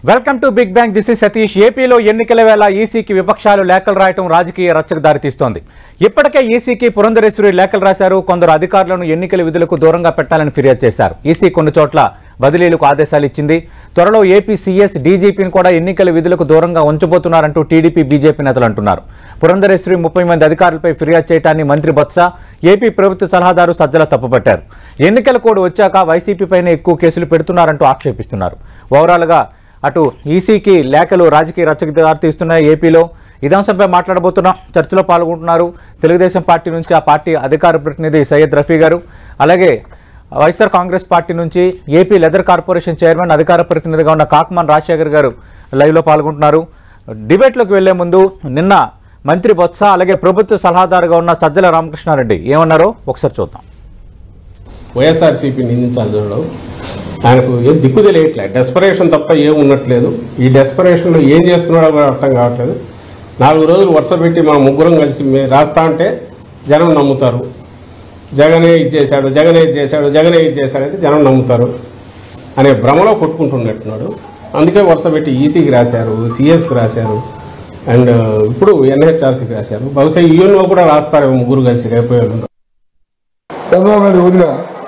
Welcome to big bang this is Satish ఏపీలో ఎన్నికల వేళ ఈసీకి విపక్షాలు లేఖలు రాయటం రాజకీయ రచ్చకు దారితీస్తోంది ఇప్పటికే ఈసీకి పురంధరేశ్వరి లేఖలు రాశారు కొందరు అధికారులను ఎన్నికల విధులకు దూరంగా పెట్టాలని ఫిర్యాదు చేశారు ఈసీ కొన్ని చోట్ల బదిలీలకు ఆదేశాలు ఇచ్చింది త్వరలో ఏపీ సీఎస్ డీజీపీని కూడా ఎన్నికల విధులకు దూరంగా ఉంచబోతున్నారంటూ టీడీపీ బీజేపీ నేతలు అంటున్నారు పురంధరేశ్వరి ముప్పై మంది అధికారులపై ఫిర్యాదు చేయడాన్ని మంత్రి బొత్స ఏపీ ప్రభుత్వ సలహాదారు సజ్జల తప్పుపట్టారు ఎన్నికల కోడ్ వచ్చాక వైసీపీపైనే ఎక్కువ కేసులు పెడుతున్నారంటూ ఆక్షేపిస్తున్నారు ఓవరాల్గా అటు ఈసీకి లేఖలు రాజకీయ రచ్చకు దారితీస్తున్నాయి ఏపీలో ఇదే అంశంపై మాట్లాడబోతున్నాం చర్చలో పాల్గొంటున్నారు తెలుగుదేశం పార్టీ నుంచి ఆ పార్టీ అధికార ప్రతినిధి సయ్యద్ రఫీ గారు అలాగే వైఎస్ఆర్ కాంగ్రెస్ పార్టీ నుంచి ఏపీ లెదర్ కార్పొరేషన్ చైర్మన్ అధికార ప్రతినిధిగా ఉన్న కాకమాన్ రాజశేఖర్ గారు లైవ్లో పాల్గొంటున్నారు డిబేట్లోకి వెళ్లే ముందు నిన్న మంత్రి బొత్స అలాగే ప్రభుత్వ సలహాదారుగా ఉన్న సజ్జల రామకృష్ణారెడ్డి ఏమన్నారో ఒకసారి చూద్దాం వైఎస్ఆర్సీపీ నిందించాలి చూడడం ఆయనకు ఏం దిక్కు తెలియట్లే డెస్పరేషన్ తప్ప ఏం ఉండట్లేదు ఈ డెస్పరేషన్లో ఏం చేస్తున్నాడో కూడా అర్థం కావట్లేదు నాలుగు రోజులు వరుస పెట్టి మా ముగ్గురం కలిసి మే- రాస్తా అంటే జనం నమ్ముతారు జగనే ఇది చేశాడు జగనే ఇది చేశాడు జగనే ఇది చేశాడంటే జనం నమ్ముతారు అనే భ్రమలో కొట్టుకుంటున్నట్టున్నాడు అందుకే వరుస పెట్టి ఈసీకి రాశారు సిఎస్కి రాశారు అండ్ ఇప్పుడు ఎన్హెచ్ఆర్సీకి రాశారు బహుశా యూఎన్ఓ కూడా రాస్తారేమో ముగ్గురు కలిసి రేపు ఎల్లుండో. చంద్రబాబు నాయుడు వదిన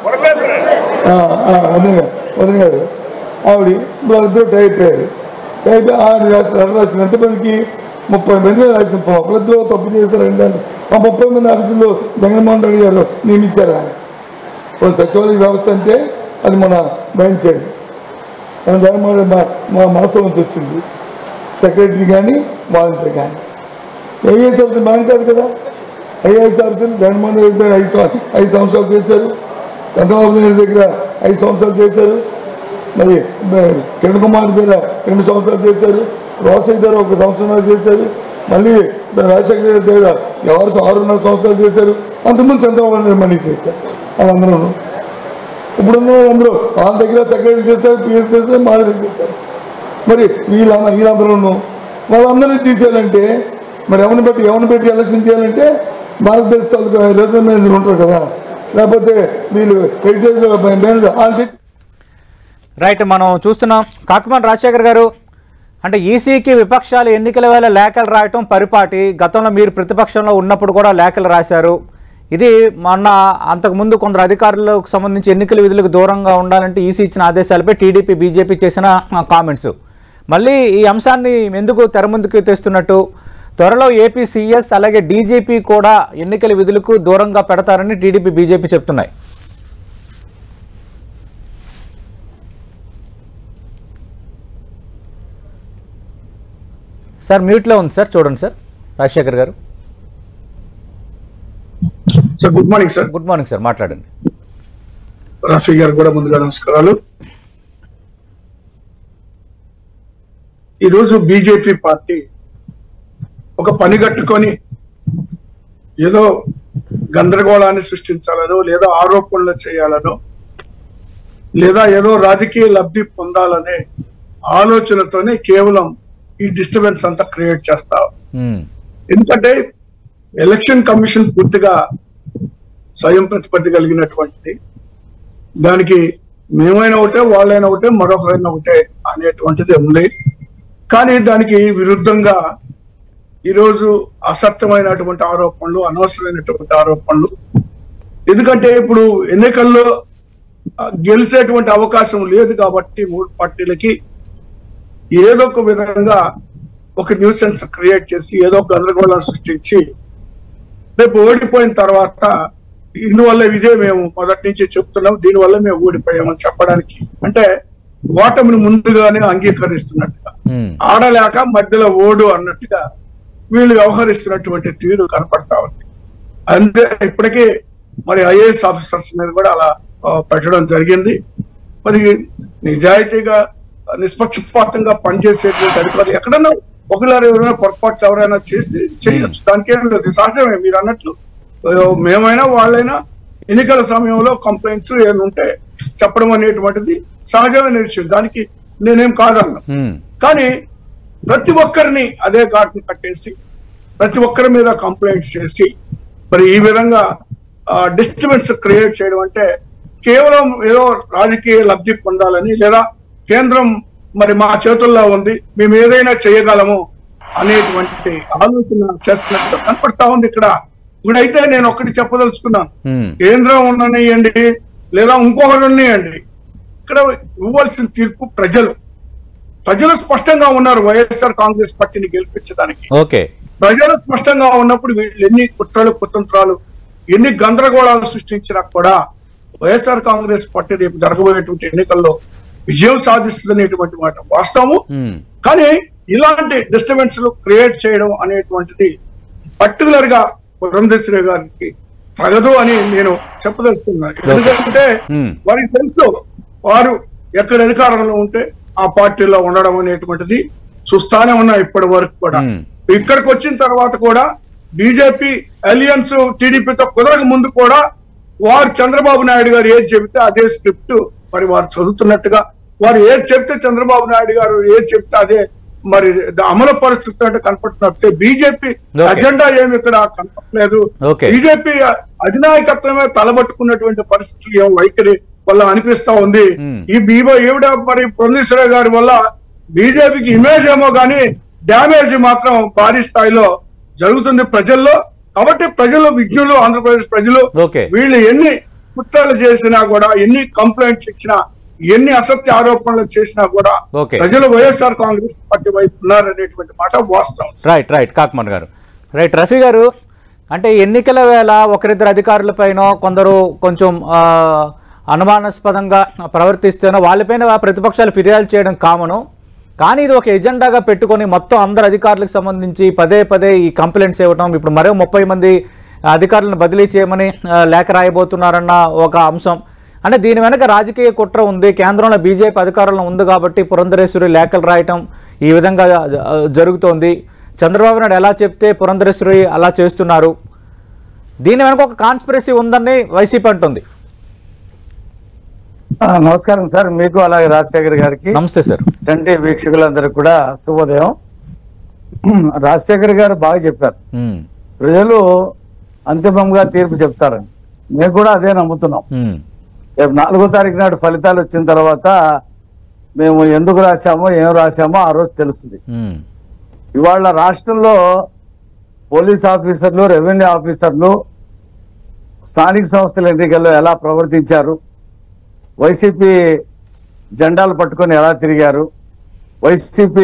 ఆ, ఆ, వదిన వదిన గారు ఆవిడ వాళ్ళిద్దరు టైప్ అయ్యారు టైప్ ఆవిడ రాసిన రాసిన ఎంతమందికి ముప్పై మంది రాసిన ఒకరిద్దరు తప్పు చేశారంటే ఆ ముప్పై మంది ఆఫీసుల్లో జగన్మోహన్ రెడ్డి గారు నియమించారు ఆయన ఒక సచివాలయ వ్యవస్థ అంటే అది మన మైండ్ సెట్ మన జగన్మోహన్ రెడ్డి మా- మా మనసులో నుంచి వచ్చింది సెక్రటరీ కానీ వాలంటీర్ కానీ ఐఏఎస్ ఆఫీసర్ మనం కాదు కదా ఐఏఎస్ ఆఫీసర్ జగన్మోహన్ రెడ్డి గారు ఐదు సం- ఐదు సంవత్సరాలు చేశారు చంద్రబాబు నాయుడు దగ్గర ఐదు సంవత్సరాలు చేశారు మరి మ- కిరణ్ కుమార్ దగ్గర రెండు సంవత్సరాలు చేశారు రోసయ్య దగ్గర ఒక సంవత్సరం చేశారు మళ్ళీ రాజశేఖర గారి దగ్గర ఎవరితో ఆరున్నర సంవత్సరాలు చేశారు అంతకుముందు చంద్రబాబు నాయుడు మళ్ళీ చేశారు వాళ్ళందరూ ఇప్పుడున్న వాళ్ళందరూ వాళ్ళ దగ్గర సెక్రటరీ చేస్తారు పిఎస్ చేస్తారు మా దగ్గర చేస్తారు మరి వీళ్ళ వీళ్ళందరూ వాళ్ళందరినీ తీసేయాలంటే మరి ఎవరిని బట్టి ఎవరిని పెట్టి ఎలక్షన్ చేయాలంటే భారతదేశ తాలూకా రిజర్వ్ మేనేజర్ ఉంటారు కదా లేకపోతే వీళ్ళు హెరిటేజ్ మేనేజర్ వాళ్ళు తెచ్చి రైట్ మనం చూస్తున్నాం కాకమాన్ రాజశేఖర్ గారు అంటే ఈసీకి విపక్షాలు ఎన్నికల వేళ లేఖలు రాయటం పరిపాటి గతంలో మీరు ప్రతిపక్షంలో ఉన్నప్పుడు కూడా లేఖలు రాశారు ఇది మొన్న అంతకుముందు కొందరు అధికారులకు సంబంధించి ఎన్నికల విధులకు దూరంగా ఉండాలంటే ఈసీ ఇచ్చిన ఆదేశాలపై టీడీపీ బీజేపీ చేసిన కామెంట్స్ మళ్ళీ ఈ అంశాన్ని ఎందుకు తెర ముందుకు తెస్తున్నట్టు త్వరలో ఏపీ సీఎస్ అలాగే డీజీపీ కూడా ఎన్నికల విధులకు దూరంగా పెడతారని టీడీపీ బీజేపీ చెప్తున్నాయి సార్ మ్యూట్లో ఉంది సార్ చూడండి sir Rajasekhar garu sir good morning sir good morning sir మాట్లాడండి రఫీ గారు కూడా ముందుగా నమస్కారాలు ఈరోజు బీజేపీ పార్టీ ఒక పని కట్టుకొని ఏదో గందరగోళాన్ని సృష్టించాలనో లేదా ఆరోపణలు చేయాలనో లేదా ఏదో రాజకీయ లబ్ధి పొందాలనే ఆలోచనతోనే కేవలం ఈ డిస్టర్బెన్స్ అంతా క్రియేట్ చేస్తా మ్మ్. ఎందుకంటే ఎలక్షన్ కమిషన్ పూర్తిగా స్వయం ప్రతిపత్తి కలిగినటువంటిది దానికి మేమైనా ఒకటే వాళ్ళైనా ఒకటే మరొకరైనా ఒకటే అనేటువంటిది ఉంది కానీ దానికి విరుద్ధంగా ఈరోజు అసత్యమైనటువంటి ఆరోపణలు అనవసరమైనటువంటి ఆరోపణలు ఎందుకంటే ఇప్పుడు ఎన్నికల్లో ఆ, గెలిచేటువంటి అవకాశం లేదు కాబట్టి మూడు పార్టీలకి ఏదో ఒక విధంగా ఒక న్యూసెన్స్ క్రియేట్ చేసి ఏదో ఒక గందరగోళం సృష్టించి రేపు ఓడిపోయిన తర్వాత ఇందువల్ల ఇదే మేము మొదటి నుంచి చెప్తున్నాం దీనివల్ల మేము ఓడిపోయామని చెప్పడానికి అంటే ఓటమిని ముందుగానే అంగీకరిస్తున్నట్టుగా మ్మ్. ఆడలేక మధ్యలో ఓడు అన్నట్టుగా వీళ్ళు వ్యవహరిస్తున్నటువంటి తీరు కనపడతా ఉంది అంతే ఇప్పటికే మరి ఐఏఎస్ ఆఫీసర్స్ మీద కూడా అలా ఆ, పెట్టడం జరిగింది మరి నిజాయితీగా నిష్పక్షపాతంగా పనిచేసేటువంటి అధికారులు ఎక్కడన్నా ఒకలారు ఎవరైనా పొరపాటు ఎవరైనా చేస్తే చేయొచ్చు దానికి ఏం లేదు సహజమే మీరు అన్నట్లు ఆ, మేమైనా వాళ్ళైనా ఎన్నికల సమయంలో కంప్లైంట్స్ ఏమైనా ఉంటే చెప్పడం అనేటువంటిది సహజమైన విషయం దానికి నేనేం కాదన్నా మ్మ్. కానీ ప్రతి ఒక్కరిని అదే ఘాటును కట్టేసి ప్రతి ఒక్కరి మీద కంప్లైంట్స్ చేసి మరి ఈ విధంగా డిస్టర్బెన్స్ క్రియేట్ చేయడం అంటే కేవలం ఏదో రాజకీయ లబ్ధి పొందాలని లేదా కేంద్రం మరి మా చేతుల్లో ఉంది మేము ఏదైనా చేయగలము అనేటువంటి ఆలోచన చేస్తున్నట్టు కనపడతా ఉంది ఇక్కడ ఇప్పుడైతే నేను ఒకటి చెప్పదలుచుకున్నాను ఉమ్, కేంద్రం ఉండనియండి లేదా ఇంకొకటి ఉన్నాయండి ఇక్కడ ఇవ్వాల్సిన తీర్పు ప్రజలు ప్రజలు స్పష్టంగా ఉన్నారు వైఎస్ఆర్ కాంగ్రెస్ పార్టీని గెలిపించడానికి ఓకే ప్రజలు స్పష్టంగా ఉన్నప్పుడు వీళ్ళు ఎన్ని కుట్రలు కుతంత్రాలు ఎన్ని గందరగోళాలు సృష్టించినా కూడా వైఎస్ఆర్ కాంగ్రెస్ పార్టీ రేపు జరగబోయేటువంటి ఎన్నికల్లో విజయం సాధిస్తుందనేటువంటి మాట వాస్తవము ఉమ్, కానీ ఇలాంటి డిస్టర్బెన్స్ క్రియేట్ చేయడం అనేటువంటిది పర్టికులర్ గా పురంధేశ్వరి గారికి తగదు అని నేను చెప్పదలుచుకున్నాను ఎందుకంటే Hmm. వారికి తెలుసు వారు ఎక్కడ అధికారంలో ఉంటే ఆ పార్టీలో ఉండడం అనేటువంటిది చూస్తానే ఉన్నా ఇప్పటి వరకు కూడా Hmm. ఇక్కడికి వచ్చిన తర్వాత కూడా బీజేపీ అలియన్స్ టీడీపీతో కుదరక ముందు కూడా వారు చంద్రబాబు నాయుడు గారు ఏది చెబితే అదే స్క్రిప్ట్ మరి వారు చదువుతున్నట్టుగా వారు ఏది చెప్తే చంద్రబాబు నాయుడు గారు ఏది చెప్తే అదే మరి అమలు పరిస్థితున్నట్టు కనపడుతున్నట్టే బీజేపీ Okay. అజెండా ఏమి ఇక్కడ కనపడలేదు Okay. బీజేపీ అధినాయకత్వమే తలబట్టుకున్నటువంటి పరిస్థితులు ఏం వైఖరి వల్ల అనిపిస్తా ఉంది Hmm. ఈ బీబో ఈవిడ మరి పురంధేశ్వర గారి వల్ల బీజేపీకి ఇమేజ్ ఏమో కానీ డ్యామేజ్ మాత్రం భారీ స్థాయిలో జరుగుతుంది ప్రజల్లో కాబట్టి ప్రజలు విజ్ఞులు ఆంధ్రప్రదేశ్ ప్రజలు Okay. వీళ్ళు ఎన్ని కుట్రలు చేసినా కూడా ఎన్ని కంప్లైంట్స్ ఇచ్చినా ఎన్ని అసత్య ఆరోపణలు చేసినా కూడా Okay. ప్రజలు వైఎస్ఆర్ కాంగ్రెస్ పార్టీ వైపు ఉన్నారనేటువంటి మాట వాస్తవం రైట్ రైట్ కాకమన్ గారు రైట్ రఫీ గారు అంటే ఎన్నికల వేళ ఒకరిద్దరు అధికారులపైనో కొందరు కొంచెం ఆ, అనుమానాస్పదంగా ప్రవర్తిస్తేనో వాళ్ళపైన ప్రతిపక్షాలు ఫిర్యాదు చేయడం కామను కానీ ఇది ఒక ఎజెండాగా పెట్టుకొని మొత్తం అందరు అధికారులకు సంబంధించి పదే పదే ఈ కంప్లైంట్స్ ఇవ్వడం ఇప్పుడు మరో ముప్పై మంది అధికారులను బదిలీ చేయమని ఆ, లేఖ రాయబోతున్నారన్న ఒక అంశం అంటే దీని వెనక రాజకీయ కుట్ర ఉంది కేంద్రంలో బీజేపీ అధికారంలో ఉంది కాబట్టి పురంధరేశ్వరి లేఖలు రాయటం ఈ విధంగా ఆ, జరుగుతోంది చంద్రబాబు నాయుడు ఎలా చెప్తే పురంధరేశ్వరి అలా చేస్తున్నారు దీని వెనక ఒక కాన్స్పిరసీ ఉందని వైసీపీ అంటుంది ఆ, నమస్కారం సార్ మీకు అలాగే రాజశేఖర్ గారికి నమస్తే సార్ తండ్రి వీక్షకులందరికీ కూడా శుభోదయం రాజశేఖర్ గారు బాగా చెప్పారు ఉమ్, ప్రజలు అంతిమంగా తీర్పు చెప్తారని మేము కూడా అదే నమ్ముతున్నాం ఉమ్, రేపు నాలుగో తారీఖు నాడు ఫలితాలు వచ్చిన తర్వాత మేము ఎందుకు రాశామో ఏం రాశామో ఆ రోజు తెలుస్తుంది ఉమ్, ఇవాళ రాష్ట్రంలో పోలీస్ ఆఫీసర్లు రెవెన్యూ ఆఫీసర్లు స్థానిక సంస్థల ఎన్నికల్లో ఎలా ప్రవర్తించారు వైసీపీ జెండాలు పట్టుకొని ఎలా తిరిగారు వైసీపీ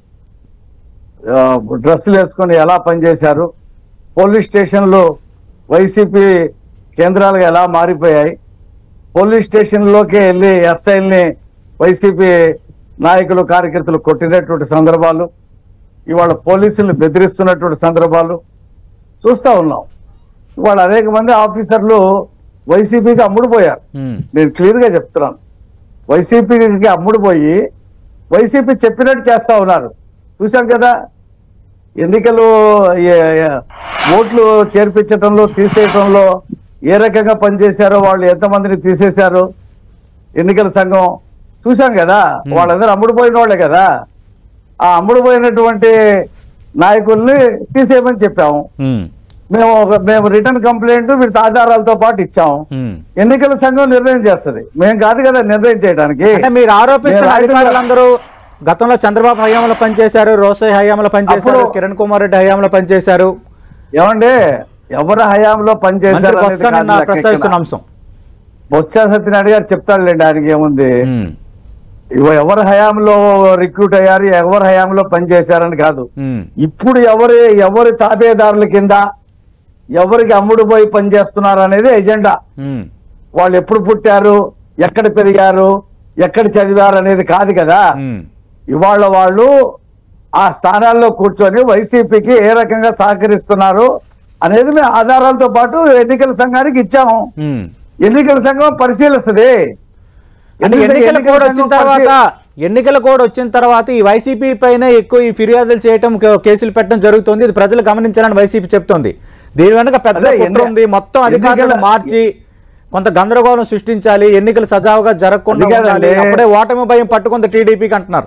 ఆ, డ్రెస్సులు వేసుకొని ఎలా పనిచేశారు పోలీస్ స్టేషన్లు వైసీపీ కేంద్రాలుగా ఎలా మారిపోయాయి పోలీస్ స్టేషన్లోకి వెళ్ళి ఎస్ఐల్ని వైసీపీ నాయకులు కార్యకర్తలు కొట్టినటువంటి సందర్భాలు ఇవాళ పోలీసుల్ని బెదిరిస్తున్నటువంటి సందర్భాలు చూస్తా ఉన్నాం ఇవాళ అనేక మంది ఆఫీసర్లు వైసీపీకి అమ్ముడుపోయారు ఉమ్, నేను క్లియర్ గా చెప్తున్నాను వైసీపీకి అమ్ముడుపోయి వైసీపీ చెప్పినట్టు చేస్తా ఉన్నారు చూశాం కదా ఎన్నికలు ఏ- ఏ- ఓట్లు చేర్పించడంలో తీసేయటంలో ఏ రకంగా పనిచేశారో వాళ్ళు ఎంతమందిని తీసేశారు ఎన్నికల సంఘం చూశాం కదా వాళ్ళందరూ అమ్ముడుపోయిన వాళ్ళే కదా ఆ అమ్ముడుపోయినటువంటి నాయకుల్ని తీసేయమని చెప్పాము ఉమ్, మేము ఒక మేము రిటర్న్ కంప్లైంట్ వీటి ఆధారాలతో పాటు ఇచ్చాము ఉమ్. ఎన్నికల సంఘం నిర్ణయం చేస్తది మేము కాదు కదా నిర్ణయం చేయడానికి అంటే మీరు ఆరోపిస్తున్న నేను రాయటం- అధికారులందరూ గతంలో చంద్రబాబు హయాంలో పనిచేశారు రోసయ్య హయాంలో పనిచేశారు అప్పుడు- కిరణ్ కుమార్ రెడ్డి హయాంలో పనిచేశారు ఏమండి ఎవరి హయాంలో మంత్రి పనిచేశారు అనేది బొత్స కాదు నిన్న లెక్క ప్రస్తావిస్తున్న ఇక్కడ. అంశం బొత్స సత్యనారాయణ గారు చెప్తాడులేండి ఆయనకి ఏముంది ఉమ్, ఇవ ఎవరి హయాంలో రిక్రూట్ అయ్యారు ఎవరి హయాంలో పనిచేశారని కాదు ఉమ్, ఇప్పుడు ఎవరి ఎవరి తాబేదారుల కింద ఎవరికి అమ్ముడు పోయి పనిచేస్తున్నారు అనేది ఎజెండా ఉమ్, వాళ్ళు ఎప్పుడు పుట్టారు ఎక్కడ పెరిగారు ఎక్కడ చదివారు అనేది కాదు కదా ఉమ్, ఇవాళ వాళ్ళు ఆ స్థానాల్లో కూర్చొని వైసీపీకి ఏ రకంగా సహకరిస్తున్నారు అనేది మేము ఆధారాలతో పాటు ఎన్నికల సంఘానికి ఇచ్చాము ఉమ్. ఎన్నికల సంఘం పరిశీలిస్తుంది అంటే ఎన్నికల- ఎన్నికల ఎన్నికల కోడ్ వచ్చిన సంఘం తర్వాత పరిశీ- ఎన్నికల కోడ్ వచ్చిన తర్వాత ఈ వైసీపీ పైన ఎక్కువ ఈ ఫిర్యాదులు చేయటం కే- కేసులు పెట్టడం జరుగుతుంది ఇది ప్రజలు గమనించాలని వైసీపీ చెప్తోంది దీని వెనక పెద్ద అదే, కుట్ర ఎన్ని- ఉంది మొత్తం అధికారులను ఎన్నికల- మార్చి కొంత గందరగోళం సృష్టించాలి ఎన్నికలు సజావుగా జరగకుండా అది కాదండి. ఉండాలి అప్పుడే ఓటమి భయం పట్టుకుంది టీడీపీకి అంటున్నారు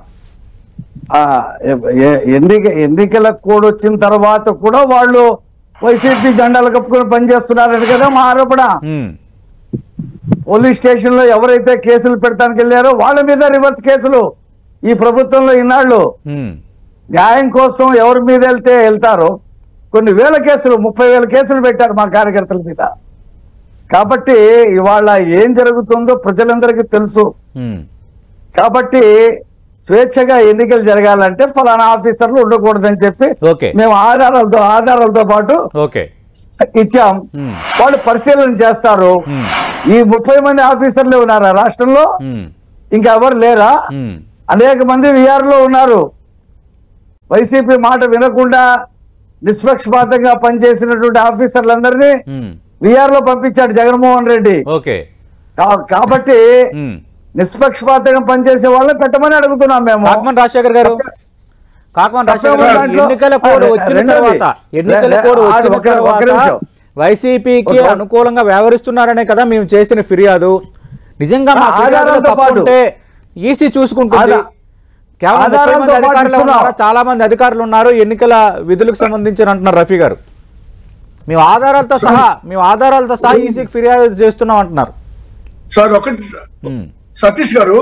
ఆ, ఎ- ఎ- ఎన్నిక ఎన్నికల కోడ్ వచ్చిన తర్వాత కూడా వాళ్ళు వైసీపీ జెండాలు కప్పుకొని పనిచేస్తున్నారని కదా మా ఆరోపణ ఉమ్, పోలీస్ స్టేషన్ లో ఎవరైతే కేసులు పెడతానికి వెళ్ళారో వాళ్ళ మీద రివర్స్ కేసులు ఈ ప్రభుత్వంలో ఇన్నాళ్ళు ఉమ్, న్యాయం కోసం ఎవరి మీద వెళ్తే వెళ్తారో కొన్ని వేల కేసులు ముప్పై వేల కేసులు పెట్టారు మా కార్యకర్తల మీద కాబట్టి ఇవాళ ఏం జరుగుతుందో ప్రజలందరికీ తెలుసు ఉమ్, కాబట్టి స్వేచ్ఛగా ఎన్నికలు జరగాలంటే ఫలానా ఆఫీసర్లు ఉండకూడదని చెప్పి ఓకే మేము ఆధారాలతో ఆధారాలతో పాటు ఓకే ఇచ్చాం ఉమ్, వాళ్ళు పరిశీలన చేస్తారు ఉమ్, ఈ ముప్పై మంది ఆఫీసర్లు ఉన్నారా రాష్ట్రంలో ఉమ్, ఇంకా ఎవరు లేరా ఉమ్, అనేక మంది విఆర్ లో ఉన్నారు వైసీపీ మాట వినకుండా నిష్పక్షపాతంగా పనిచేసినటువంటి ఆఫీసర్లందరినీ ఉమ్, విఆర్ లో పంపించాడు జగన్మోహన్ రెడ్డి ఓకే కా- కాబట్టి ఉమ్. నిష్పక్షపాతంగా పనిచేసే వాళ్ళని పెట్టమని అడుగుతున్నాం మేము కాకమన్ రాజశేఖర్ గారు కాకమన్ రాజశేఖర్ తప్పేమో గారు దాంట్లో- ఎన్నికల కోడ్ ఆ, వచ్చిన రెండోది. తర్వాత ఎన్నికల లే- కోడ్ ఆ, వచ్చిన ఒక- ఒక తర్వాత నిమిషం. వైసీపీకి ఒక- అనుకూలంగా వ్యవహరిస్తున్నారనే కదా మేము చేసిన ఫిర్యాదు నిజంగా మా ఆ, ఫిర్యాదులో ఆధారాలతో తప్పు పాటు. ఉంటే ఈసీ చూసుకుంటుంది ఆధా- కేవలం ముప్పై ఆధారాలతో మంది పాటు అధికారులు ఇస్తున్నాం. ఉన్నారు చాలా మంది అధికారులు ఉన్నారు ఎన్నికల విధులకు సంబంధించి అని అంటున్నారు రఫీ గారు మేము ఆధారాలతో సహా మేము ఆధారాలతో సహా ఈసీకి ఫిర్యాదు చేస్తున్నాం అంటున్నారు సార్ ఒకటి సార్. ఉమ్, సతీష్ గారు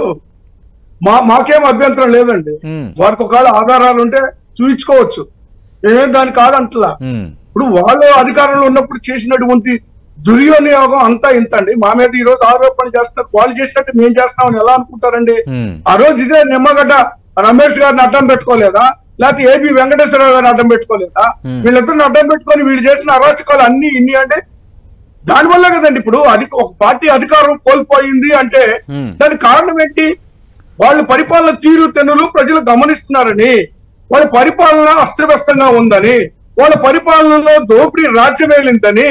మా మాకేం అభ్యంతరం లేదండి ఉమ్, వారికి ఒకవేళ ఆధారాలు ఉంటే చూపించుకోవచ్చు మేమేం దానికి కాదంటలా ఉమ్, ఇప్పుడు వాళ్ళు అధికారంలో ఉన్నప్పుడు చేసినటువంటి దుర్వినియోగం అంతా ఇంత అండి మా మీద ఈ రోజు ఆరోపణ చేస్తున్నారు వాళ్ళు చేసినట్టు మేము చేస్తున్నామని ఎలా అనుకుంటారండి ఉమ్, ఆ రోజు ఇదే నిమ్మగడ్డ రమేష్ గారిని అడ్డం పెట్టుకోలేదా లేకపోతే ఏబి వెంకటేశ్వరరావు గారిని అడ్డం పెట్టుకోలేదా Hmm. వీళ్ళిద్దరిని అడ్డం పెట్టుకొని వీళ్ళు చేసిన అరాచకాలు అన్ని ఇన్ని అంటే దానివల్ల కదండి ఇప్పుడు అది ఒక పార్టీ అధికారం కోల్పోయింది అంటే Hmm. దానికి కారణం ఏంటి వాళ్ళ పరిపాలన తీరు తెన్నులు ప్రజలు గమనిస్తున్నారని వాళ్ళ పరిపాలన అస్తవ్యస్తంగా ఉందని వాళ్ళ పరిపాలనలో దోపిడీ రాజ్యమేలిందని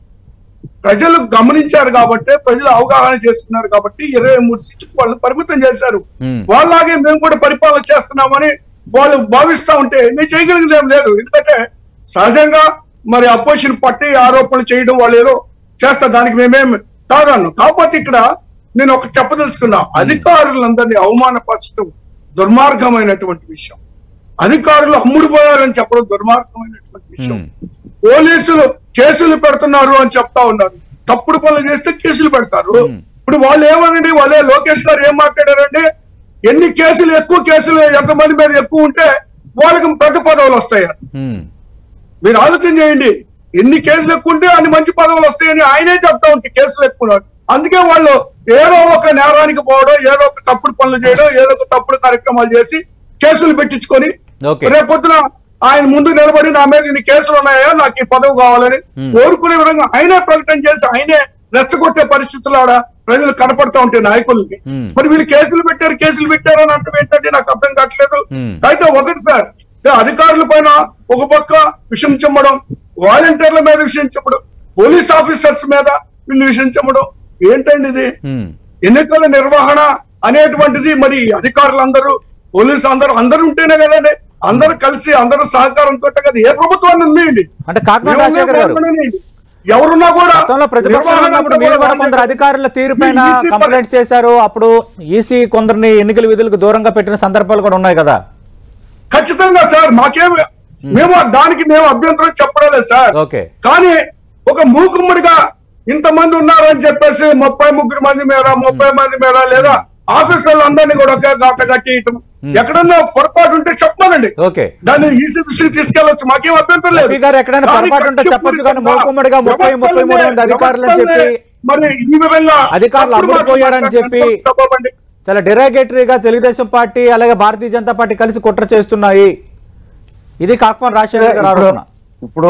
ప్రజలు గమనించారు కాబట్టి ప్రజలు అవగాహన చేసుకున్నారు కాబట్టి ఇరవై మూడు సీట్లు వాళ్ళు పరిమితం చేశారు Hmm. వాళ్ళలాగే మేము కూడా పరిపాలన చేస్తున్నామని వాళ్ళు భావిస్తా ఉంటే మేము చేయగలిగింది ఏం లేదు ఎందుకంటే సహజంగా మరి అపోజిషన్ పట్టి ఆరోపణలు చేయడం వాళ్ళు ఏదో చేస్తారు దానికి మేమేం కాదన్నాం కాకపోతే ఇక్కడ నేను ఒక చెప్పదలుచుకున్నా అధికారులందరినీ అవమానపరచడం దుర్మార్గమైనటువంటి విషయం అధికారులు అమ్ముడు పోయారని చెప్పడం దుర్మార్గమైనటువంటి విషయం ఉమ్, పోలీసులు కేసులు పెడుతున్నారు అని చెప్తా ఉన్నారు తప్పుడు పనులు చేస్తే కేసులు పెడతారు Hmm. ఇప్పుడు వాళ్ళు ఏమనండి వాళ్ళే లోకేష్ గారు ఏం మాట్లాడారంటే ఎన్ని కేసులు ఎక్కువ కేసులు ఎంతమంది మీద ఎక్కువ ఉంటే వాళ్ళకి పెద్ద పదవులు వస్తాయి ఉమ్, మీరు ఆలోచన చేయండి ఎన్ని కేసులు ఎక్కువ ఉంటే అన్ని మంచి పదవులు వస్తాయని ఆయనే చెప్తా ఉంటే కేసులు ఎక్కువ ఉన్నారు అందుకే వాళ్ళు ఏదో ఒక నేరానికి పోవడం ఏదో ఒక తప్పుడు పనులు చేయడం ఏదో ఒక తప్పుడు కార్యక్రమాలు చేసి కేసులు పెట్టించుకొని ఓకే రేపొద్దున ఆయన ముందు నిలబడి నా మీద ఇన్ని కేసులు ఉన్నాయా నాకు ఈ పదవి కావాలని Hmm. కోరుకునే విధంగా ఆయనే ప్రకటన చేసి ఆయనే రెచ్చగొట్టే పరిస్థితులు ఆడ ప్రజలు కనపడతా ఉంటాయి నాయకులకి Hmm. మరి వీళ్ళు కేసులు పెట్టారు కేసులు పెట్టారు అని అంటే ఏంటంటే నాకు అర్థం కావట్లేదు Hmm. అయితే ఒకటి సార్ అంటే అధికారుల పైన ఒక పక్క విషయం చెమ్మడం వాలంటీర్ల మీద విషయం చెప్పడం పోలీస్ ఆఫీసర్స్ మీద వీళ్ళు విషయం చెమ్మడం ఏంటండి ఇది ఉమ్, ఎన్నికల నిర్వహణ అనేటువంటిది మరి అధికారులందరూ పోలీసు అందరూ అందరూ ఉంటేనే కదండి అందరూ కలిసి అందరూ సహకారంతో కదా ఏ ప్రభుత్వాన్ని ఉన్నాయండి అంటే కాకమన్ ఏమున్నాయి రాజశేఖర్ గారు ప్రభుత్వాన్ని? ఎవరున్నా కూడా గతంలో ప్రతిపక్షంలో నిర్వహణ ఉన్నప్పుడు అంతా మీరు కూడా వాళ్ళే కొందరు చేస్తారు. అధికారుల తీరుపైన ఈ ఈసీ కంప్లైంట్ చేశారు అప్పుడు ఈసీ కొందరిని ఎన్నికల విధులకు దూరంగా పెట్టిన సందర్భాలు కూడా ఉన్నాయి కదా ఖచ్చితంగా సార్ మాకేం మేము దానికి మేము అభ్యంతరం చెప్పడం లేదు సార్ ఓకే కానీ ఒక మూకుమ్మడిగా ఇంతమంది ఉన్నారు అని చెప్పేసి ముప్పై ముగ్గురు మంది మీద ముప్పై మంది మీద లేదా ఆఫీసర్లు అందరినీ కూడా ఒకే గాట కట్టియటం ఎక్కడన్నా పొరపాటు ఉంటే చెప్పమనండి ఓకే దాన్ని ఈసీ దృష్టికి తీసుకెళ్ళొచ్చు మాకేం అభ్యంతరం లేదు రఫీ గారు ఎక్కడైనా కానీ పొరపాటు ఉంటే చెప్పొచ్చు కానీ కక్షపూరితంగా మూకుమ్మడిగా ముప్పై ముప్పై మూడు మంది అధికారులు అని చెప్పి మరి ఈ విధంగా అధికారులు తప్పుడు అమ్ముడుపోయారని మాట్లాడడం చెప్పి తప్పమండి. చాలా డెరాగేటరీగా తెలుగుదేశం పార్టీ అలాగే భారతీయ జనతా పార్టీ కలిసి కుట్ర చేస్తున్నాయి ఇది కాకమన్ రాజశేఖర్ గారు ఇప్పుడు ఆరోపణ ఇప్పుడు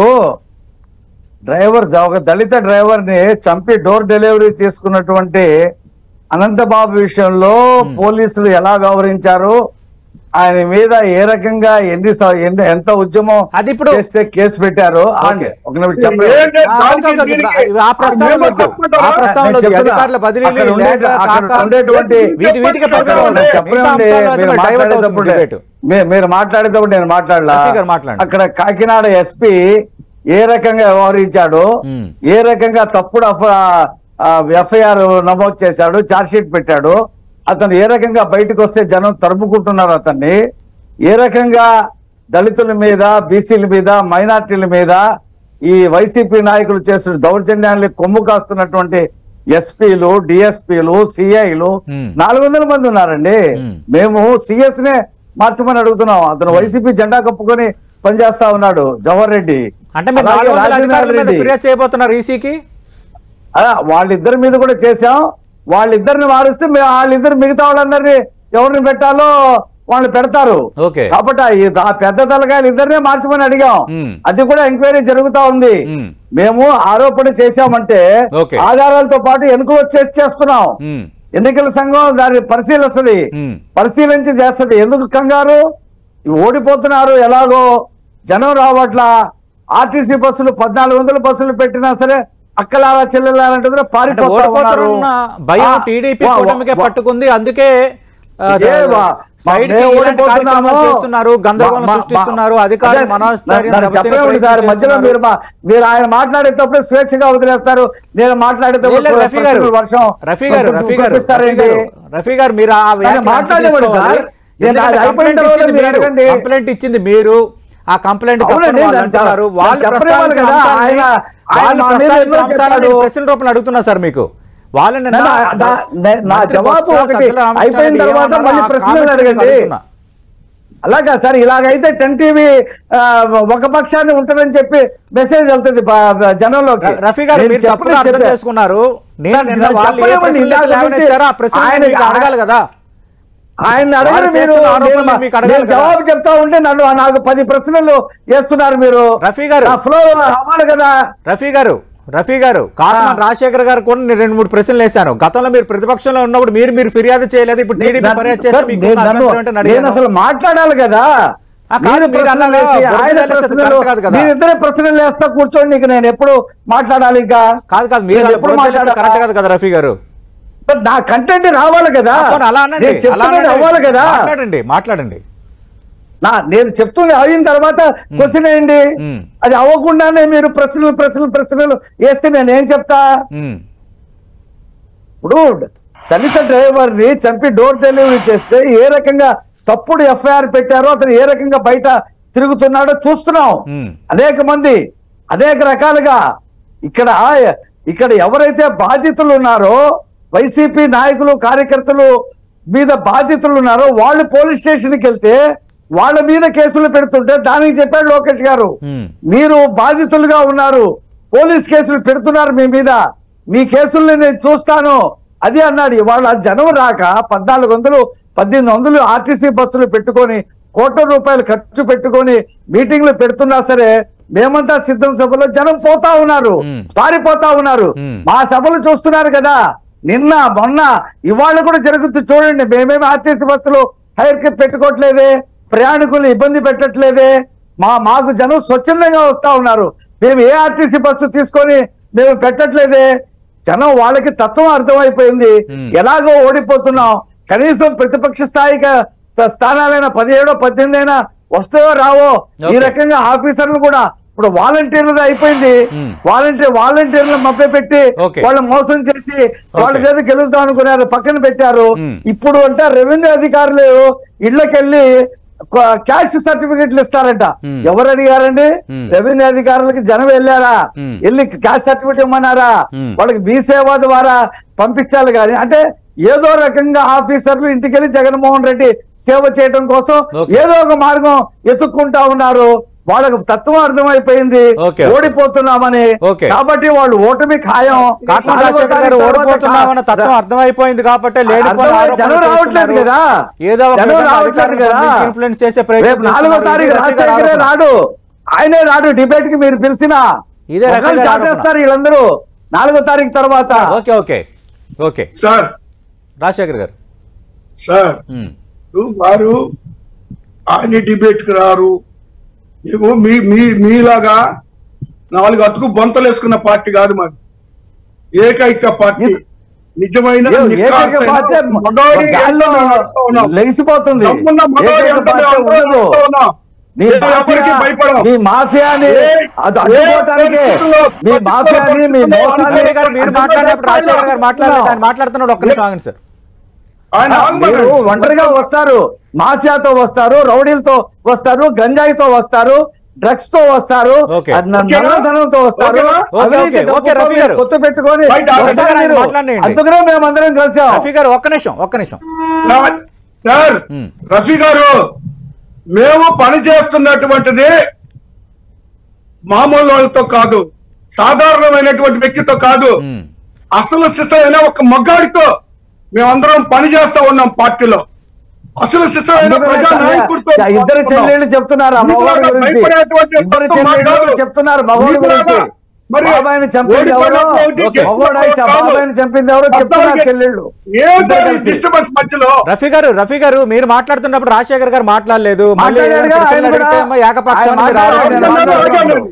డ్రైవర్ జ- ఒక దళిత డ్రైవర్ ని చంపి డోర్ డెలివరీ చేసుకున్నటువంటి అనంతబాబు విషయంలో పోలీసులు ఎలా వ్యవహరించారు ఆయన మీద ఏ రకంగా ఎన్ని స- ఎన్ని- ఎంత ఉద్యమం అది ఇప్పుడు- చేస్తే కేసు పెట్టారు ఆగండి. ఒక నిమిషం చెప్పండి. ఏంటి ఆ, దానికి కాదు, కాదు, దీనికి ఆ ప్రస్తావన మేము వద్దు. చెప్పమంటారా? ఆ ప్రస్తావన నేను వద్దు. చెప్తున్నా. అధికారుల బదిలీలు అక్కడ ఉండే- లేక అక్కడ కాక- ఉండేటువంటి వీటి వీటికి చెప్పండి. పరిమితం నేను ఉంది. చెప్పనండి మిగతా అంశాలు మీరు అయితే డైవర్ట్ అవుతుంది మాట్లాడేటప్పుడు debate. మీ- మీరు మాట్లాడేటప్పుడు నేను మాట్లాడలా రఫీ గారు మాట్లాడండి. అక్కడ కాకినాడ ఎస్పీ ఏ రకంగా వ్యవహరించాడు మ్మ్. ఏ రకంగా తప్పుడు ఎఫ్ఐఆర్ నమోదు చేశాడు ఛార్జ్ షీట్ పెట్టాడు అతను ఏ రకంగా బయటకు వస్తే జనం తరుముకుంటున్నారు అతన్ని ఏ రకంగా దళితుల మీద బీసీల మీద మైనార్టీల మీద ఈ వైసీపీ నాయకులు చేస్తున్న దౌర్జన్యాన్ని కొమ్ము కాస్తున్నటువంటి ఎస్పీలు డిఎస్పీలు సిఐలు Hmm. నాలుగు వందల మంది ఉన్నారండి Hmm. మేము సిఎస్ నే మార్చమని అడుగుతున్నాం అతను వైసీపీ జెండా కప్పుకొని పనిచేస్తా ఉన్నాడు జవహర్ రెడ్డి అంటే మీరు అలాగే నాలుగు వందల రాజేంద్ర అధికారుల మీద రెడ్డి. ఫిర్యాదు చేయబోతున్నారు ఈసీకి అలా వాళ్ళిద్దరి మీద కూడా చేశాం వాళ్ళిద్దరిని మారుస్తే మేము వాళ్ళిద్దరు మిగతా వాళ్ళందరినీ ఎవరిని పెట్టాలో వాళ్ళు పెడతారు ఓకే. కాబట్టి ఆ ఈ- ఆ పెద్ద తలకాయలు ఇద్దరినే మార్చమని అడిగాం మ్మ్. అది కూడా ఎంక్వైరీ జరుగుతా ఉంది మ్మ్. మేము ఆరోపణ చేశామంటే ఓకే. ఆధారాలతో పాటు ఎన్నికలు వచ్చేసి చేస్తున్నాం ఉమ్, ఎన్నికల సంఘం దాన్ని పరిశీలిస్తుంది మ్మ్. పరిశీలించి చేస్తుంది ఎందుకు కంగారు ఓడిపోతున్నారు ఎలాగో జనం రావట్లా ఆర్టీసీ బస్సులు పద్నాలుగు వందల బస్సులు పెట్టినా సరే అక్కలారా చెల్లెలారంటే అంటే పారిపోతా ఉన్నారు ఓడిపోతున్న భయం ఆ, టీడీపీ వా- కూటమికే వా- పట్టుకుంది అందుకే ఆ, ఏ వా- సైడ్ కి మేము ఇలాంటి ఓడిపోతున్నాము. కార్యక్రమాలు చేస్తున్నారు గందరగోళం మా- మా- సృష్టిస్తున్నారు అధికారులు అదే, మనోస్థైర్యం నన్ను దెబ్బతినే చెప్పనివ్వండి సార్ ప్రయత్నం మధ్యలో మీరు చేస్తున్నారు. మా- మీరు ఆయన మాట్లాడేటప్పుడు స్వేచ్ఛగా వదిలేస్తారు నేను లేదు, మాట్లాడేటప్పుడు లేదు, రఫీ గారు ప్రశ్నలు వర్షం రఫీ గారు కొంచెం రఫీ గారు రఫీ కురిపిస్తారేంటి? గారు, రఫీ గారు మీరు ఆ వ్యాఖ్యలు మాట్లాడనివ్వండి తీసుకోవాలి. సార్. నేను ఎందుకంటే అది అయిపోయిన కంప్లైంట్ తర్వాత ఇచ్చింది మీరు మీరు. అడగండి. కంప్లైంట్ ఇచ్చింది మీరు ఆ కంప్లైంట్ అవునండి, తప్పని వాళ్ళు నేను అంటున్నారు చాలా- వాళ్ళు నేను చెప్పనివ్వాలి ప్రస్తావించిన కదా, అంశాలని- ఆయన- ఆయన వాళ్ళు మా మీద ప్రస్తావించిన ఎన్నో అంశాలని చెప్పాడు. ప్రశ్న రూపంలో అడుగుతున్నా సార్ మీకు వాళ్ళని నా- నా- నా- నా- నా మంత్రి జవాబు బొత్స ఒకటి సజ్జల రామకృష్ణారెడ్డి అయిపోయిన తర్వాత ఏమన్నారో మళ్ళీ ఆ ప్రశ్నలు comments అడగండి. అడుగుతున్నా. అలాగా సార్ ఇలాగైతే టెన్ టీవీ ఒక పక్షాన్ని ఉంటదని చెప్పి మెసేజ్ వెళ్తుంది బ- బ- జనంలోకి ర- రఫీ గారు నేను మీరు తప్పుగా చెప్పలేదు అర్థం చెప్పా. చేసుకున్నారు నేను నాకు నిన్న వాళ్ళు ఏ చెప్పనివ్వండి, ప్రశ్నలు ఇందాక లేవనెత్తారో ఆ నుంచి ప్రశ్నలు ఆయన- మీకు అడగాలి కదా ఆయన అడగరు వాళ్ళు మీరు చేస్తున్న ఆరోపణలు నేను మా- మీకు అడగాలి నేను కదా. జవాబు చెప్తా ఉంటే నన్ను నాకు పది ప్రశ్నలు వేస్తున్నారు మీరు రఫీ గారు. నా ఫ్లో అవ్వాలి కదా రఫీ గారు రఫీ గారు కాకమాన్ రాజశేఖర్ గారు కూడా నేను రెండు మూడు ప్రశ్నలు వేశాను గతంలో మీరు ప్రతిపక్షంలో ఉన్నప్పుడు మీరు మీరు ఫిర్యాదు చేయలేదు ఇప్పుడు టీడీపీ నన్ను- ఫిర్యాదు చేస్తే సార్, మీకు నేను ఉన్న నన్ను- అభ్యంతరం ఏంటని నేను అడిగాను. అసలు మాట్లాడాలి కదా ఆ, కాదు, మీరు మీరు ప్రశ్నలు అన్నారా, వేసి, బొద్దు ఆయన తెలిస్తే ప్రశ్నలు కరెక్ట్ కాదు కదా. మీరిద్దరే ప్రశ్నలు వేస్తా కూర్చోండి నీకు నేను ఎప్పుడు మాట్లాడాలి ఇంకా కాదు కాదు మీరు నేను ఎప్పుడు కరెక్ట్ మాట్లాడాలి కాదు కదా రఫీ గారు బట్ నా కంటెంట్ రావాలి కదా పోనీ అలా అనండి నేను అలా చెప్తున్నది అనండి. అవ్వాలి కదా మాట్లాడండి మాట్లాడండి నా నేను చెప్తుంది అయిన తర్వాత క్వశ్చన్ ఏంటి మ్మ్. అది అవ్వకుండానే మీరు ప్రశ్నలు ప్రశ్నలు ప్రశ్నలు వేస్తే నేను ఏం చెప్తా ఉమ్, ఇప్పుడు దళిత డ్రైవర్ ని చంపి డోర్ డెలివరీ చేస్తే ఏ రకంగా తప్పుడు ఎఫ్ఐఆర్ పెట్టారో అతను ఏ రకంగా బయట తిరుగుతున్నాడో చూస్తున్నాం మ్మ్. అనేక మంది అనేక రకాలుగా ఇక్కడ ఇక్కడ ఎవరైతే బాధితులు ఉన్నారో వైసీపీ నాయకులు కార్యకర్తలు మీద బాధితులు ఉన్నారో వాళ్ళు పోలీస్ స్టేషన్కి వెళ్తే వాళ్ళ మీద కేసులు పెడుతుంటే దానికి చెప్పాడు లోకేష్ గారు మ్మ్. మీరు బాధితులుగా ఉన్నారు పోలీస్ కేసులు పెడుతున్నారు మీ మీద మీ కేసుల్ని నేను చూస్తాను అది అన్నాడు ఇవాళ జనం రాక పద్నాలుగు వందలు పద్దెనిమిది వందలు ఆర్టీసీ బస్సులు పెట్టుకొని కోట్ల రూపాయలు ఖర్చు పెట్టుకొని మీటింగ్లు పెడుతున్నా సరే మేమంతా సిద్ధం సభలో జనం పోతా ఉన్నారు మ్మ్. పారిపోతా ఉన్నారు మ్మ్. మా సభలు చూస్తున్నారు కదా నిన్న మొన్న ఇవాళ కూడా జరుగుతుంది చూడండి మేమేమి ఆర్టీసీ బస్సులు హైర్ కి పెట్టుకోవట్లేదే ప్రయాణికులు ఇబ్బంది పెట్టట్లేదే మా మాకు జనం స్వచ్ఛందంగా వస్తా ఉన్నారు మేము ఏ ఆర్టీసీ బస్సు తీసుకొని మేము పెట్టట్లేదే జనం వాళ్ళకి తత్వం అర్థమైపోయింది Hmm. ఎలాగో ఓడిపోతున్నాం కనీసం ప్రతిపక్ష స్థాయిగా స- స్థానాలైనా పదిహేడో పద్దెనిమిది అయినా వస్తాయో రావో ఈ Okay. రకంగా ఆఫీసర్లు కూడా ఇప్పుడు వాలంటీర్లు అయిపోయింది Hmm. వాలంటీర్ వాలంటీర్లు మభ్య పెట్టి Okay. వాళ్ళు మోసం చేసి వాళ్ళ మీద గెలుస్తాం అనుకున్నారు పక్కన పెట్టారు Hmm. ఇప్పుడు అంటే రెవెన్యూ అధికారులు ఇళ్ళకెళ్ళి క్యాష్ సర్టిఫికెట్లు ఇస్తారంట Hmm. ఎవరు అడిగారండి Hmm. రెవెన్యూ అధికారులకి జనం వెళ్ళారా Hmm. వెళ్ళి క్యాష్ సర్టిఫికెట్ ఇమ్మన్నారా Hmm. వాళ్ళకి మీ సేవ ద్వారా పంపించాలి కానీ అంటే ఏదో రకంగా ఆఫీసర్లు ఇంటికి వెళ్ళి జగన్మోహన్ రెడ్డి సేవ చేయడం కోసం Okay. ఏదో ఒక మార్గం ఎత్తుక్కుంటా ఉన్నారు వాళ్ళకి తత్వం అర్థమైపోయింది Okay. ఓడిపోతున్నామని Okay. కాబట్టి వాళ్ళు ఓటమి ఖాయం కాకమాన్ నాలుగో రాజశేఖర్ గారు తారీఖు తర్వాత ఓడిపోతున్నామన్న తత్వం అర్థమైపోయింది కాబట్టి లేని అర్థమై- జనం రావట్లేదు కదా ఏదో ఒక జనం విధంగా రావట్లేదు అధికారులను కదా పంపించి ఇన్ఫ్లుయెన్స్ చేసే ప్రయత్నం రేపు నాలుగో చేస్తున్నారు. తారీఖు ఇదే రఫీ గారు రాజశేఖరే ఆరోపణ. రాడు ఆయనే రాడు డిబేట్ కి మీరు పిలిచినా ఇదే రఫీ ఒకళ్ళు గారి చాటేస్తారు వీళ్ళందరూ నాలుగో తారీఖు తర్వాత okay okay okay sir Rajasekhar garu sir ఉమ్, ఇప్పుడు వారు ఆయన డిబేట్ కి రారు మేము మీ మీ మీలాగా నాలుగు అతుకు బొంతలు వేసుకున్న పార్టీ కాదు మాది ఏకైక పార్టీ ఇది- నిజమైన ఏ- నిక్కాసైన ఏకైక పార్టీ మగవాడి గాల్లో ఎంట మేము నడుస్తూ ఉన్నాం. లెగిసిపోతుంది దమ్మున్న మగవాడి ఏకైక ఎంట మేము పార్టీ అందరం ఉండదు. నడుస్తూ ఉన్నాం. మీ ఏ ఎవరికి మాఫియా భయపడం మీ మాఫియాని ఏ- అది ఏ అడ్డుకోవటానికి పరిస్థితుల్లో, మీ ప్రతికూల మాఫియాని మీ పరిస్థితుల్లో మోసాన్ని రఫీ గారు మీరు మాట్లాడినప్పుడు రాజశేఖర్ గారు మాట్లాడలేదు ఆయన మాట్లాడుతున్నాడు ఒక్క నిమిషం ఆగండి సార్ ఆయన ఆగమనండి. మీరు ఒంటరిగా వస్తారు మాఫియాతో వస్తారు రౌడీలతో వస్తారు గంజాయితో వస్తారు డ్రగ్స్ తో వస్తారు ఓకే. అన్న- ఓకేనా? నల్లధనంతో వస్తారు ఓకేనా? ఓకే, అవినీతి ఓకే, ఓకే, డబ్బుతో రఫీ గారు. కొత్త పెట్టుకొని రైట్, వస్తారు రఫీ గారు, ఆయన మీరు. మాట్లాడండి. అందుకనే మేమందరం కలిసాం రఫీ గారు ఒక్క నిమిషం ఒక్క నిమిషం నా- సార్ ఉమ్. రఫీ గారు మేము పని చేస్తున్నటువంటిది మామూలు వాళ్ళతో కాదు సాధారణమైనటువంటి వ్యక్తితో కాదు ఉమ్. అసలు సిద్ధమైన ఒక మగ్గాడితో మేమందరం పని చేస్తా ఉన్నాం పార్టీలో అసలు సిద్ధమైన అందుకనే ప్రజా చ- నాయకుడితో చ- ఇద్దరు చెల్లెళ్ళు చెప్తున్నారు ఆ మగవాడి మీకులాగా గురించి భయపడేటువంటి ఇద్దరు తత్వం మాకు చెల్లెళ్ళు కాదు. చెప్తున్నారు మగవాడి గురించి మీకులాగా మరి బాబాయిని చంపింది ఎవరో ఓడిపోయినప్పుడు ఒకటి, ఓకే. మగవాడు గెలిచినప్పుడు కాదు. బాబాయిని చంపింది ఎవరో చెప్తున్నారు పద్నాలుగు- చెల్లెళ్ళు ఏం సార్ ఇద్దరు ఈ కలిసి. డిస్టర్బెన్స్ మధ్యలో రఫీ గారు రఫీ గారు మీరు మాట్లాడుతున్నప్పుడు రాజశేఖర్ గారు మాట్లాడలేదు మళ్ళీ మాట్లాడాడుగా, ప్రశ్నలు ఆయన కూడా. అడిగితే ఏమో ఏకపక్షం ఆయన అని మీరు మాట్లాడాడు, ఆరోపణలు నేను చేస్తున్నారు. మాట్లాడాను.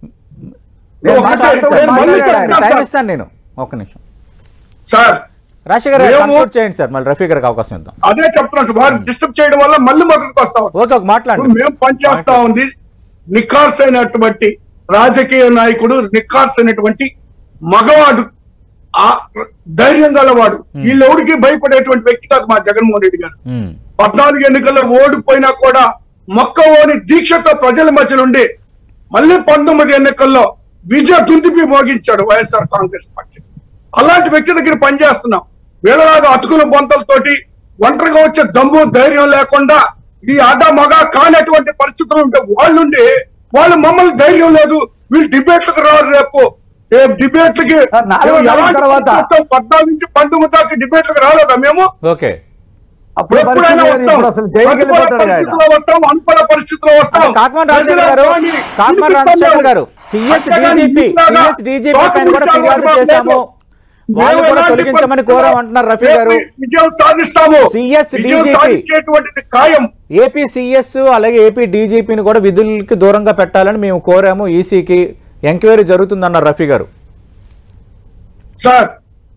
నేను ఒకటే, మాట్లాడుతూ నేను మళ్ళీ మాట్లాడాను. చెప్తాను టైం సార్. ఇస్తాను నేను ఒక్క నిమిషం సార్ రాజశేఖర్ గారు మేము- కన్క్లూడ్ చేయండి సార్ మళ్ళీ రఫీ గారికి అవకాశం ఇద్దాం అదే చెప్తున్నాను సార్ వారు డిస్టర్బ్ చేయడం వల్ల మళ్ళీ మొదటికి వస్తాం ఓకే ఒక ఇప్పుడు మాట్లాడండి మేము పనిచేస్తా ఉంది నిఖార్స్ అయినటువంటి రాజకీయ నాయకుడు నిఖార్స్ అయినటువంటి మగవాడు ఆ ధైర్యం గలవాడు వీళ్ళెవరికి భయపడేటువంటి వ్యక్తి కాదు మా జగన్మోహన్ రెడ్డి గారు ఉమ్. పద్నాలుగు ఎన్నికల్లో ఓడిపోయినా కూడా మొక్కవోని దీక్షతో ప్రజల మధ్య నుండి మళ్ళీ పంతొమ్మిది ఎన్నికల్లో విజయ దుందిపి మోగించాడు వైఎస్ఆర్ కాంగ్రెస్ పార్టీ అలాంటి వ్యక్తి దగ్గర పనిచేస్తున్నాం వీళ్ళలాగా అతుకుల బొంతలతోటి ఒంటరిగా వచ్చే దమ్ము ధైర్యం లేకుండా ఈ ఆట మగ కానటువంటి పరిస్థితులు ఉంటే వాళ్ళుండి వాళ్ళు మమ్మల్ని ధైర్యం లేదు వీళ్ళు డిబేట్లకు రారు రేపు ఏ డిబేట్లకి సార్, నాలుగో తారీఖు ఎలాంటి తర్వాత. పరిస్థితులు పద్నాలుగు నుంచి పంతొమ్మిది దాకా డిబేట్లకు రాలేదా మేము ఓకే అప్పుడు ఎప్పుడైనా పరిస్థితి వస్తాం ఇప్పుడు అసలు జైలుకి ప్రతికూల వెళ్ళిపోతాడు ఆయన పరిస్థితుల్లో వస్తాం అనుకూల పరిస్థితుల్లో వస్తాం అంటే కాకమాన్ రాజశేఖర్ గారు కాకమాన్ రాజశేఖర్ గారు సిఎస్ డీజీపీ సిఎస్ డీజీపీ పైన కూడా ఫిర్యాదు చేశాము వాళ్ళు కూడా తొలగించమని కోరాం అంటున్నారు రఫీ గారు విజయం సాధిస్తాము CS విజయం DGP. సాధించేటువంటిది ఖాయం ఏపీ సిఎస్ అలాగే ఏపీ డీజీపీని కూడా విధులకి దూరంగా పెట్టాలని మేము కోరాము ఈసీకి ఎంక్వైరీ జరుగుతుందన్నారు రఫీ గారు సార్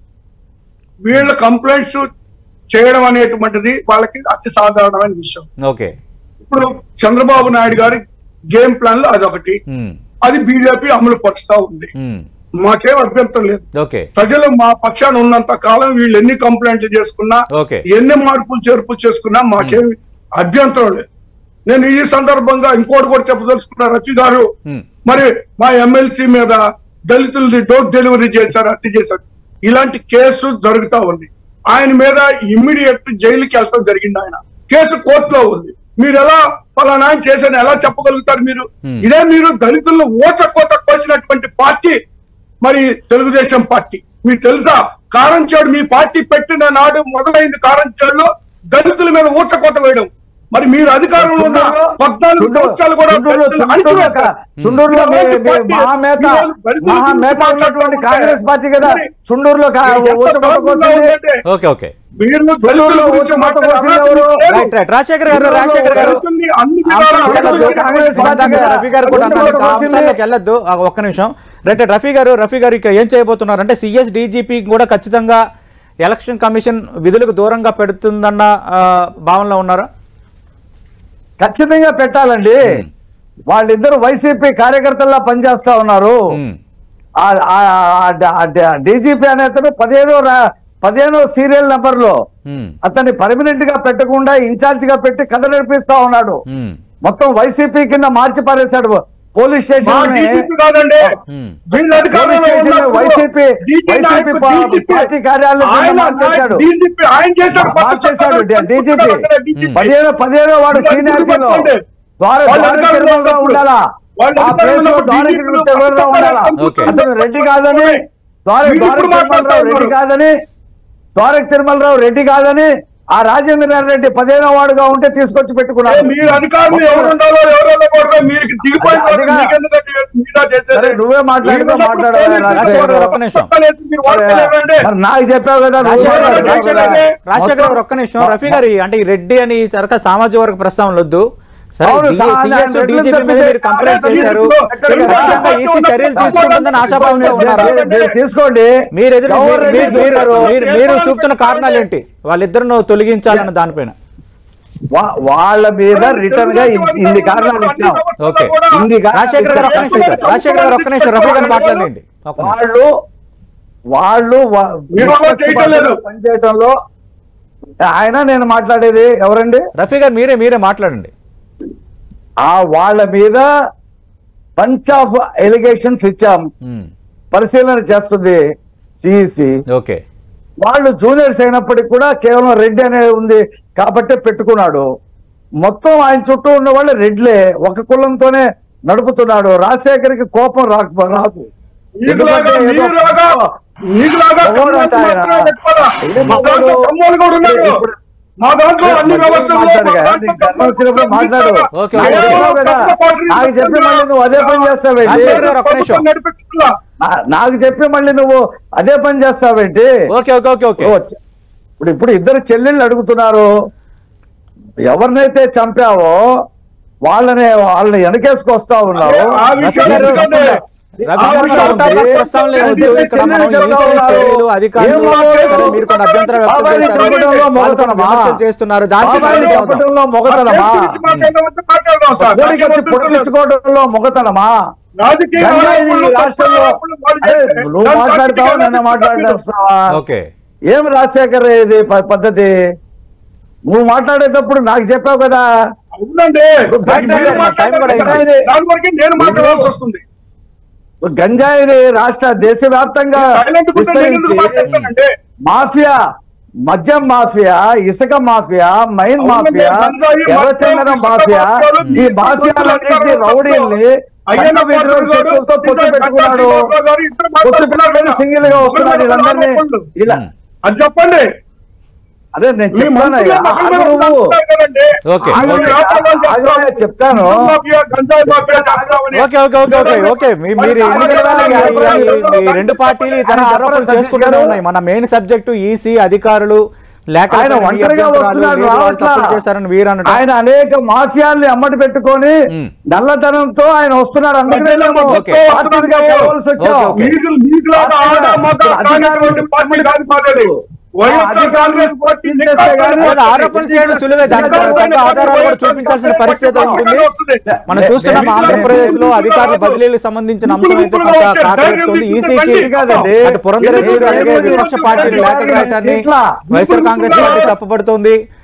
వీళ్ళ కంప్లైంట్స్ చేయడం అనేటువంటిది వాళ్ళకి అతి సాధారణమైన విషయం ఓకే ఇప్పుడు చంద్రబాబు నాయుడు గారి గేమ్ ప్లాన్ లో అదొకటి ఉమ్, అది బీజేపీ అమలు పరుస్తా ఉంది ఉమ్, మాకేం అభ్యంతరం లేదు ఓకే ప్రజలు మా పక్షాన ఉన్నంత కాలం వీళ్ళు ఎన్ని కంప్లైంట్లు చేసుకున్నా ఓకే. ఎన్ని మార్పులు చేర్పులు చేసుకున్నా మాకేం అభ్యంతరం లేదు నేను ఈ సందర్భంగా ఇంకోటి కూడా చెప్పదలుచుకున్నా రఫీ గారు ఉమ్, మరి మా ఎమ్మెల్సీ మీద దళితుల్ని డోర్ డెలివరీ చేశారు హత్య చేశారు ఇలాంటి కేసు జరుగుతా ఉంది ఆయన మీద ఇమ్మీడియట్ జైలుకి వెళ్ళడం జరిగింది ఆయన కేసు కోర్టులో ఉంది మీరు ఎలా పలానా ఆయన చేశాను ఎలా చెప్పగలుగుతారు మీరు Hmm. ఇదే మీరు దళితులను ఓచకోత కోసినటువంటి పార్టీ మరి తెలుగుదేశం పార్టీ మీకు తెలుసా కారంచేడు మీ పార్టీ పెట్టిన నాడు మొదలైంది కారంచేడులో దళితుల మీద ఊచకోత వేయడం మరి మీరు అధికారంలో ఉన్న చుండూరులో- పద్నాలుగు చుండూరు- సంవత్సరాలు కూడా చుండూరులో- దళితులను చుండూరులో అణిచివేశారు. చుండూరులో మీ- ఈరోజు మీ పార్టీ- మహామేత ఈరోజు దళితుల మహామేత గురించి ఉన్నటువంటి మాట్లాడుతుంటే కాంగ్రెస్ పార్టీ కదా మరి చుండూరులో కా- ఎంత ఊచకోత దారుణంగా కోసింది ఉందంటే ఓకే ఓకే మీరు చుండూరులో దళితుల గురించి ఊచకోత మాట్లాడే కోసింది అర్హత ఎవరు? మీకు లేదు. రైట్ రైట్ రాజశేఖర్ గారు రాజశేఖర్ గారు దళితుల్ని అన్ని ఆ విధాలా అంశాలకు వెళ్ళొద్దు. అణచివేశారు. కాంగ్రెస్ పార్టీ ఇందాక కదా. రఫీ గారు కూడా కొంచెం అన్నారు, ఆ కూడా వచ్చింది. అంశాలకు వెళ్ళొద్దు ఆ, ఒక్క నిమిషం రైట్ రఫీ గారు రఫీ గారు ఇక ఏం చేయబోతున్నారు అంటే సిఎస్ డీజీపీ కూడా ఖచ్చితంగా ఎలక్షన్ కమిషన్ విధులకు దూరంగా పెడుతుందన్న ఆ, భావనలో ఉన్నారా ఖచ్చితంగా పెట్టాలండి వాళ్ళిద్దరు వైసీపీ కార్యకర్తల్లా పనిచేస్తా ఉన్నారు ఉమ్, డీజీపీ అనే అతను పదిహేనో రా- పదిహేనో సీరియల్ నెంబర్ లో ఉమ్, అతన్ని పర్మనెంట్ గా పెట్టకుండా ఇన్ఛార్జ్ గా పెట్టి కథ నడిపిస్తా ఉన్నాడు ఉమ్, మొత్తం వైసీపీ కింద మార్చి పారేశాడు పోలీస్ మా స్టేషన్ DGP కాదండి ఉమ్. వీళ్ళు అధికారంలో పోలీస్ స్టేషన్ ఉన్నప్పుడు వైసీపీ DG వైసీపీ నాయకుడు పా- DGP పార్టీ కార్యాలయం కింద ఆయన మార్చేశాడు. DGP ఆయన చేశాడు కొత్త మార్చేశాడు చట్టాలు డీజీపీ అక్కడ DGP. పదిహేను పదిహేనో వాడు మీరు సీనియారిటీలో గుర్తుపెట్టుకోండి. ద్వారా వాళ్ళు ద్వారక అధికారంలో తిరుమలలో ఉన్నప్పుడు- ఉండాలా వాళ్ళు ఆ అధికారంలో ప్లేస్ లో ఉన్నప్పుడు ద్వారక DGP తిరుమలలో ఉండాలా ఓకే. అతను రెడ్డి కాదని ద్వారక మీరు ద్వారక ఇప్పుడు తిరుమలరావు రెడ్డి మాట్లాడుతున్నారు. కాదని ద్వారక తిరుమలరావు రెడ్డి కాదని ఆ రాజేంద్ర రెడ్డి పదిహేనో వాడుగా ఉంటే తీసుకొచ్చి ఏ, పెట్టుకున్నారు మీరు అధికారులు ఎవరు ఉండాలో ఎవరు వెళ్ళకూడదో మీకు దిగిపోయిన అది- అదిగా- మీకెందుకంటే మీరా చేసేది? సరే, నువ్వే మాట్లాడుతూ మీరు ఉన్నప్పుడు మాట్లాడాలి, పోలీసులు రాజశేఖర్ గారు, ఒక్క నిమిషం. చట్టాలు మీరు వాడుకోలేదండి. మరి నాకు చెప్పావు కదా నువ్వు రాజశేఖర్ గారు, చెప్పావు రాజశేఖర్ కదా. గారు, రాజశేఖర్ గారు మొత్తం- ఒక్క నిమిషం రఫీ గారు అంటే ఈ రెడ్డి అని సరక సామాజిక వర్గ ప్రస్తావనలు వద్దు సరే అవును, DG సా- CS, ఆయన డీజీపీ మీద రెడ్లు మీరు కంప్లైంట్ తప్పితే చేశారు ఎక్కడ ఖచ్చితంగా ఈసీ చర్యలు తీసుకుంటుందని ఆశాభావంతో ఉన్నారా మీరు- మీరు తీసుకోండి మీరు ఎదురు జవహర్ మీరు- రెడ్డి మీరు- మీరు- చెప్పారు. మీరు మీరు చూపుతున్న కారణాలు ఏంటి వాళ్ళిద్దరిని తొలగించాలన్న దానిపైన వా- వాళ్ళ మీద రిటర్న్ గా ఇన్ని- ఇన్ని కారణాలు ఇచ్చాం ఓకే. ఇన్ని కారణాలు రాజశేఖర్ గారు ఒక్క నిమిషం సార్. రాజశేఖర్ గారు ఒక్క నిమిషం రఫీ గారిని మాట్లాడండి ఒక్క నిమిషం. వాళ్ళు వాళ్ళు వా- మీరు అలా చేయటం లేదు. పనిచేయటంలో ఆయన నేను మాట్లాడేది ఎవరండి రఫీ గారు మీరే మీరే మాట్లాడండి ఆ వాళ్ళ మీద పంచ్ ఆఫ్ ఎలిగేషన్స్ ఇచ్చాం ఉమ్, పరిశీలన చేస్తుంది సిఈసి ఓకే వాళ్ళు జూనియర్స్ అయినప్పటికీ కూడా కేవలం రెడ్డి అనేది ఉంది కాబట్టి పెట్టుకున్నాడు మొత్తం ఆయన చుట్టూ ఉన్న వాళ్ళు రెడ్లే ఒక కులంతోనే నడుపుతున్నాడు రాజశేఖర్కి కోపం రాక రాదు మీకులాగా ఎందుకంటే ఏదో మీకులాగా మీకులాగా మగవాడు కమ్మాలు అంటే ఆయన. మాత్రమే పెట్టుకోవాలా? ఏ మా దాంట్లో మగవాడు? కమ్మాలు కూడా ఉన్నారు ఇప్పుడు- మా దాంట్లో అన్ని మధ్యలో వ్యవస్థలు మాట్లాడగా, నీకు గర్వం వచ్చినప్పుడు మాట్లాడు ఓకే, నాకు ఓకే. చెప్పావు కదా నాకు చెప్పి మళ్ళీ నువ్వు అదే పని చేస్తావేంటి రాజశేఖర్ గారు ఒక్క నిమిషం. నడిపించుకున్నా నా- నాకు చెప్పి మళ్ళీ నువ్వు అదే పని చేస్తావేంటి ఓకే ఓకే ఓకే ఓకే ఓ, చ- ఇప్పుడు ఇప్పుడు ఇద్దరు చెల్లెళ్ళు అడుగుతున్నారు ఎవరినైతే చంపావో వాళ్ళని వాళ్ళని వెనకేసుకొస్తా ఉన్నావు ఆ విషయం రవి గారు, ఎందుకంటే రవి గారు ఆ అవుట్ ఆఫ్ విషయం ప్రస్తావన లేదు. చెల్లెలు ఇక్కడ మనం చెల్లెలు ఈసీ చెప్తా చర్యలు, ఉన్నారు. అధికారులు ఏం మగవాడు? సరే, మీరు కొన్ని అభ్యంతరం వ్యక్తం బాబాయిని చేశారు. చంపడంలో వాళ్ళు మొగతనమా? విమర్శలు చేస్తున్నారు దానికి బాబాయిని సమాధానం చెప్దాం. చంపడంలో మొగతనమా కేసు గురించి మాట్లాడదామంటే మాట్లాడదాం సార్. కోడికత్తి నాకేం అభ్యంతరం లేదు. పొడిపించుకోవడంలో మొగతనమా రాజకీయ గంజాయిని ఆరోపణలు, ఈ రాష్ట్రంలో ఆరోపణలు వాళ్ళు అరే, చేస్తే నువ్వు దాన్ని మాట్లాడతావు పార్టీకి నన్ను మాట్లాడతావా ఓకే ఏం రాజశేఖర్ ఇది ప- పద్ధతి నువ్వు మాట్లాడేటప్పుడు నాకు చెప్పావు కదా అవునండి టైం నేను కూడా మాట్లాడాలి అయింది. కదా. దాని వరకే నేను మాట్లాడాల్సి వస్తుంది గంజాయిని రాష్ట్ర దేశవ్యాప్తంగా సైలెంట్ ఉంటే నేను ఎందుకు విస్తరించి మాట్లాడతానండి? మాఫియా మద్యం మాఫియా ఇసుక మాఫియా మైన్ అవునండి, మాఫియా గంజాయి ఎర్రచందనం మాఫియా, మాఫియా ఇసుక మాఫియాలు, ఈ ఈ మాఫియాలన్నింటినీ అధికారులు రౌడీల్ని అయ్యన్న సంఘ విద్రోహ పాత్రుడు గారు, శక్తులతో పొత్తు నిజాం పెట్టుకున్నాడు కట్టాసి గారు ఇద్దరు పొత్తు మాట్లాడుకున్నారు పెట్టుకుని కదా. సింగిల్ గా వస్తున్నాడు ఒకరు వీళ్ళందరినీ ఆరోపణలు. ఇలా అది చెప్పండి అదే నేను మీ చెప్తాను మంత్రులు ఒకరి మీద ఒకరు అంటున్నారు కదండి. ఓకే, ఆగు, ఓకే. ఆరోపణలు ఆగు, చేస్తాం. ఆగు, చెప్తాను. ఇసుక మాఫియా, గంజాయి మాఫియా చేస్తామని. Okay okay okay okay okay మీ- మీరు ఎన్నికల వేళ ఈ- ఈ- ఈ రెండు పార్టీలు ఈ తన ఆరోపణలు చేసుకుంటూనే ఉన్నాయి మన మెయిన్ సబ్జెక్టు ఈసీ అధికారులు లేక ఆయన ఒంటరిగా వస్తున్నాడు రావట్లా చేశారని వీరు అనడం ఆయన అనేక మాఫియాల్ని అమ్మటి పెట్టుకొని ఉమ్. నల్లధనంతో ఆయన వస్తున్నాడు అందుకనే మేము ఓకే. పార్టీలుగా కలవలసి వచ్చాం ఓకే, ఓకే. మీకు మీకులాగా ఆడ మగ కానిటువంటి పార్టీ కాదు మాదేది. వైఎస్ఆర్ కాంగ్రెస్ పార్టీ తీసేస్తే గానీ లేదా ఆరోపణలు చేయడం సులువే దానికి తగ్గ ఆధారాలు కూడా చూపించాల్సిన పరిస్థితి ఉంటుంది మనం చూస్తున్నాం నే- ఆంధ్రప్రదేశ్ లో అధికారుల బదిలీలకు సంబంధించిన అంశం అయితే కొంత కాకరేపుతోంది ఈసీకి కాదండి. అటు పురంధరేశ్వరి అలాగే విపక్ష పార్టీలు లేఖలు రాయటాన్ని ఇట్లా. వైఎస్ఆర్ కాంగ్రెస్ పార్టీ తప్పుపడుతోంది